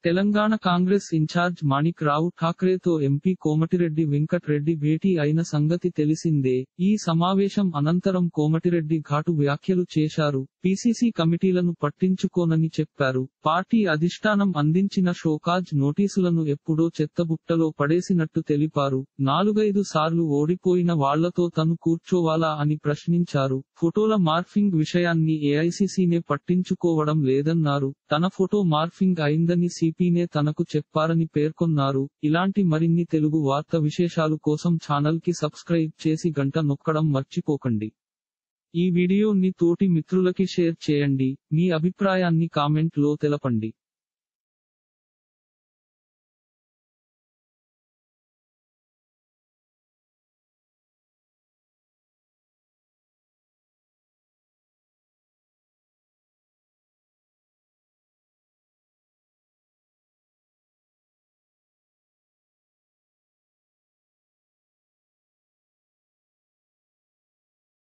Telangana Congress incharge Manik Rao ఠాక్రేతో MP Komatireddy Venkat Reddy భేటీ అయిన సంగతి తెలిసిందే ఈ సమావేశం అనంతరం కోమటిరెడ్డి ఘాటు వ్యాఖ్యలు చేశారు పీసీసీ కమిటీలను పట్టించుకోనని చెప్పారు పార్టీ అధిష్టానం అందించిన షోకాజ్ నోటీసులను ఎప్పుడో చెత్తబుట్టలో పడేసినట్టు తెలిపారు నాలుగైదు సార్లు ఓడిపోయిన వాళ్లతో తను కూర్చోవాలా అని ప్రశ్నించారు ఫోటోల మార్ఫింగ్ విషయాన్ని ఏఐసీసీనే పట్టించుకోవడం లేదన్నారు తన ఫోటో మార్ఫింగ్ అయిందని సిపినే తనకు చెప్పారని పేర్కొన్నారు ఇలాంటి మరిన్ని తెలుగు వార్త విశేషాలు కోసం ఛానల్ కి సబ్స్క్రైబ్ చేసి గంట నొక్కడం మర్చిపోకండి ఈ వీడియోని తోటి మిత్రులకి షేర్ చేయండి మీ అభిప్రాయాన్ని కామెంట్ లో తెలపండి